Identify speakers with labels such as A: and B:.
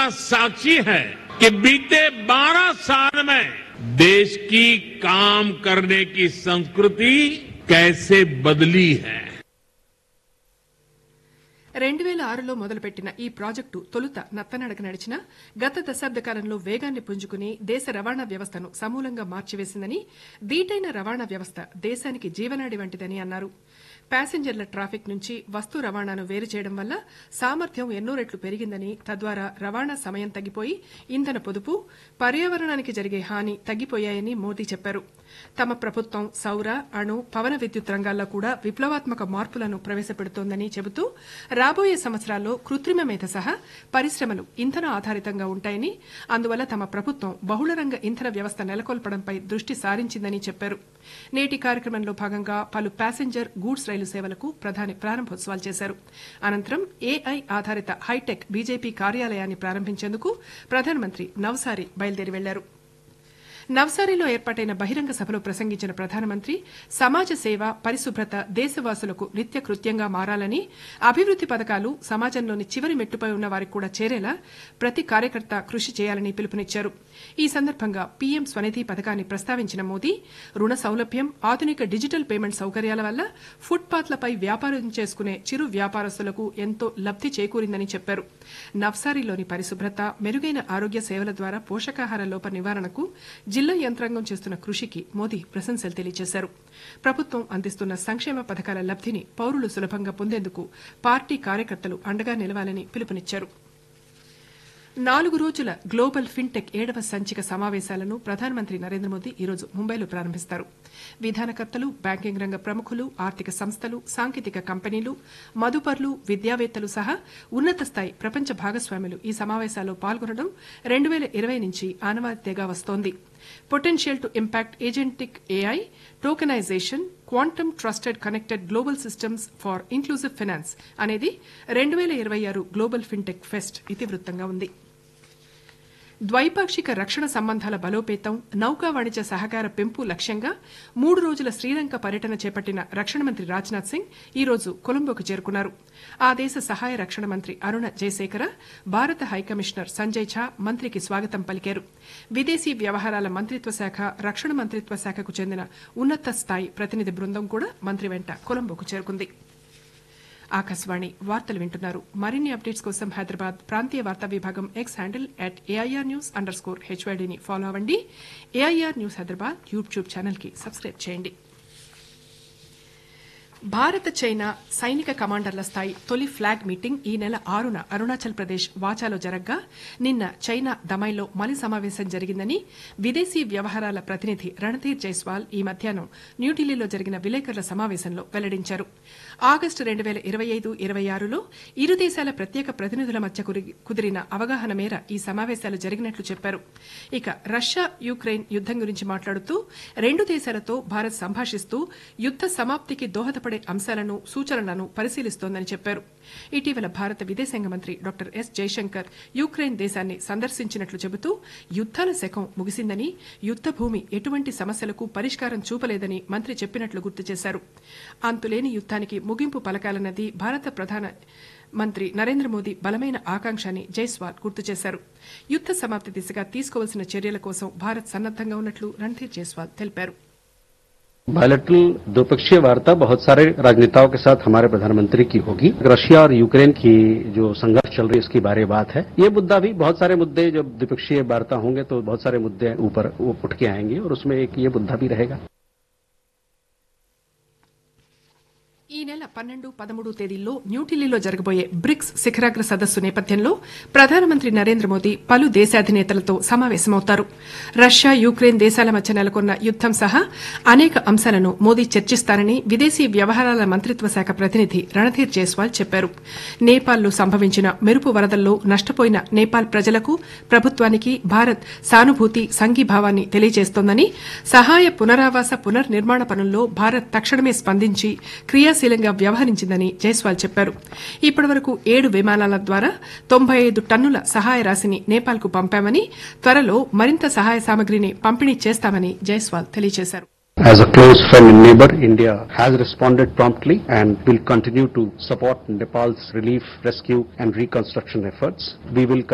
A: साक्षी है कि बीते 12 साल में देश की काम करने की संस्कृति कैसे बदली है
B: రెండు వేల ఆరులో మొదలుపెట్టిన ఈ ప్రాజెక్టు తొలుత నత్తనడక నడిచిన గత దశాబ్ద కాలంలో వేగాన్ని పుంజుకుని దేశ రవాణా వ్యవస్థను సమూలంగా మార్చివేసిందని దీటైన రవాణా వ్యవస్థ దేశానికి జీవనాడి వంటిదని అన్నారు ప్యాసింజర్ల ట్రాఫిక్ నుంచి వస్తు రవాణాను వేరు చేయడం వల్ల సామర్థ్యం ఎన్నో రెట్లు పెరిగిందని తద్వారా రవాణా సమయం తగ్గిపోయి ఇంధన పొదుపు పర్యావరణానికి జరిగే హాని తగ్గిపోయాయని మోదీ చెప్పారు తమ ప్రభుత్వం సౌర అణు పవన విద్యుత్ రంగాల్లో కూడా విప్లవాత్మక మార్పులను ప్రవేశపెడుతోందని చెబుతూ రాబోయే సంవత్సరాల్లో కృత్రిమ మేధ సహా పరిశ్రమలు ఇంధన ఆధారితంగా ఉంటాయని అందువల్ల తమ ప్రభుత్వం బహుళరంగ ఇంధన వ్యవస్థ నెలకొల్పడంపై దృష్టి సారించిందని చెప్పారు నేటి కార్యక్రమంలో భాగంగా పలు ప్యాసింజర్ గూడ్స్ రైలు సేవలకు ప్రధాని ప్రారంభోత్సవాలు చేశారు అనంతరం ఏఐ ఆధారిత హైటెక్ బీజేపీ కార్యాలయాన్ని ప్రారంభించేందుకు ప్రధానమంత్రి నవసారి బయలుదేరి వెళ్లారు నవ్సారీలో ఏర్పాటైన బహిరంగ సభలో ప్రసంగించిన ప్రధానమంత్రి సమాజ సేవ పరిశుభ్రత దేశవాసులకు నిత్య కృత్యంగా మారాలని అభివృద్ది పథకాలు సమాజంలోని చివరి మెట్టుపై ఉన్న వారికి కూడా చేరేలా ప్రతి కార్యకర్త కృషి చేయాలని పిలుపునిచ్చారు ఈ సందర్భంగా పీఎం స్వనిధి పథకాన్ని ప్రస్తావించిన మోదీ రుణ సౌలభ్యం ఆధునిక డిజిటల్ పేమెంట్ సౌకర్యాల వల్ల ఫుట్పాత్లపై వ్యాపారం చేసుకునే చిరు వ్యాపారస్తులకు ఎంతో లబ్ది చేకూరిందని చెప్పారు నవ్సారీలోని పరిశుభ్రత మెరుగైన ఆరోగ్య సేవల ద్వారా పోషకాహార లోప నివారణకు జిల్లా యంత్రాంగం చేస్తున్న కృషికి మోదీ ప్రశంసలు తెలియజేశారు ప్రభుత్వం అందిస్తున్న సంక్షేమ పథకాల లబ్దిని పౌరులు సులభంగా పొందేందుకు పార్టీ కార్యకర్తలు అండగా నిలవాలని పిలుపునిచ్చారు నాలుగు రోజుల గ్లోబల్ ఫిన్టెక్ ఏడవ సంచిక సమావేశాలను ప్రధానమంత్రి నరేంద్ర మోదీ ఈరోజు ముంబైలో ప్రారంభిస్తారు విధానకర్తలు బ్యాంకింగ్ రంగ ప్రముఖులు ఆర్థిక సంస్థలు సాంకేతిక కంపెనీలు మదుపర్లు విద్యావేత్తలు సహా ఉన్నత స్థాయి ప్రపంచ భాగస్వాములు ఈ సమావేశాల్లో పాల్గొనడం రెండు వేల ఇరవై నుంచి ఆనవాయితీగా వస్తోంది potential to impact agentic AI tokenization quantum trusted connected global systems for inclusive finance అనేది రెండు వేల ఇరవై ఆరు గ్లోబల్ ఫిన్టెక్ ఫెస్ట్ ఇతివృత్తంగా ఉంది ద్వైపాక్షిక రక్షణ సంబంధాల బలోపేతం నౌకా వాణిజ్య సహకార పెంపు లక్ష్యంగా మూడు రోజుల శ్రీలంక పర్యటన చేపట్టిన రక్షణ మంత్రి రాజ్నాథ్ సింగ్ ఈ రోజు కొలంబోకు చేరుకున్నారు ఆ దేశ సహాయ రక్షణ మంత్రి అరుణ జయశేఖర భారత హైకమిషనర్ సంజయ్ ఝా మంత్రికి స్వాగతం పలికారు విదేశీ వ్యవహారాల మంత్రిత్వ శాఖ రక్షణ మంత్రిత్వ శాఖకు చెందిన ఉన్నత స్థాయి ప్రతినిధి బృందం కూడా మంత్రి వెంట కొలంబోకు చేరుకుంది ఆకాశవాణి వార్తలు వింటున్నారు మరిన్ని అప్డేట్స్ కోసం హైదరాబాద్ ప్రాంతీయ వార్తా విభాగం X handle at AIR news underscore హెచ్వైడీని ఫాలో అవ్వండి AIR news Hyderabad YouTube channel కి సబ్స్క్రైబ్ చేయండి భారత చైనా సైనిక కమాండర్ల స్థాయి తొలి ఫ్లాగ్ మీటింగ్ ఈ నెల ఆరున అరుణాచల్ ప్రదేశ్ వాచాలో జరగ్గా నిన్న చైనా దమైలో మలి సమావేశం జరిగిందని విదేశీ వ్యవహారాల ప్రతినిధి రణధీర్ జైస్వాల్ ఈ మధ్యాహ్నం న్యూఢిల్లీలో జరిగిన విలేకరుల సమావేశంలో వెల్లడించారు ఆగస్టు రెండు వేల ఇరవై ఐదు ఇరవై ఆరులో ఇరు దేశాల ప్రత్యేక ప్రతినిధుల మధ్య కురి- కుదిరిన అవగాహన మేర ఈ సమావేశాలు జరిగినట్లు చెప్పారు ఇక రష్యా యుక్రెయిన్ యుద్దం గురించి మాట్లాడుతూ రెండు దేశాలతో భారత్ సంభాషిస్తూ యుద్ద సమాప్తికి దోహదపడే అంశాలను సూచనలను పరిశీలిస్తోందని చెప్పారు ఇటీవల భారత విదేశాంగ మంత్రి డాక్టర్ ఎస్ జైశంకర్ యుక్రెయిన్ దేశాన్ని సందర్శించినట్లు చెబుతూ యుద్దాల శకం ముగిసిందని యుద్ద భూమి ఎటువంటి సమస్యలకు పరిష్కారం చూపలేదని మంత్రి చెప్పినట్లు గుర్తు చేశారు అంతులేని యుద్దానికి ముగింపు పలకాలన్నది భారత ప్రధాన మంత్రి నరేంద్ర మోదీ బలమైన ఆకాంక్ష అని జైస్వాల్ గుర్తు చేశారు యుద్ద సమాప్తి దిశగా తీసుకోవాల్సిన చర్యల కోసం భారత్ సన్నద్దంగా ఉన్నట్లు రణధీర్ జైస్వాల్ తెలిపారు
C: बायलेटरल द्विपक्षीय वार्ता बहुत सारे राजनेताओं के साथ हमारे प्रधानमंत्री की होगी रशिया और यूक्रेन की जो संघर्ष चल रही है इसकी बारे बात है ये मुद्दा भी बहुत सारे मुद्दे जब द्विपक्षीय वार्ता होंगे तो बहुत सारे मुद्दे ऊपर वो उठ के आएंगे और उसमें एक ये मुद्दा भी रहेगा
B: ఈ నెల పన్నెండు పదమూడు తేదీల్లో న్యూఢిల్లీలో జరగబోయే బ్రిక్స్ శిఖరాగ్ర సదస్సు నేపథ్యంలో ప్రధానమంత్రి నరేంద్ర మోదీ పలు దేశాధినేతలతో సమావేశమవుతారు రష్యా యుక్రెయిన్ దేశాల మధ్య నెలకొన్న యుద్దం సహా అనేక అంశాలను మోదీ చర్చిస్తారని విదేశీ వ్యవహారాల మంత్రిత్వ శాఖ ప్రతినిధి రణధీర్ జైస్వాల్ చెప్పారు నేపాల్లో సంభవించిన మెరుపు వరదల్లో నష్టపోయిన నేపాల్ ప్రజలకు ప్రభుత్వానికి భారత్ సానుభూతి సంఘీభావాన్ని తెలియజేస్తోందని సహాయ పునరావాస పునర్నిర్మాణ పనుల్లో భారత్ తక్షణమే స్పందించి క్రియాశీలంగా వ్యవహరించిందని జైస్వాల్ చెప్పారు ఇప్పటివరకు ఏడు విమానాల ద్వారా తొంభై ఐదు టన్నుల సహాయ రాశిని నేపాల్కు పంపామని త్వరలో మరింత సహాయ సామగ్రిని పంపిణీ చేస్తామని జైస్వాల్ తెలియజేశారు
C: As a close friend and neighbor, India has responded promptly and will continue to support Nepal's relief, rescue and reconstruction efforts. We will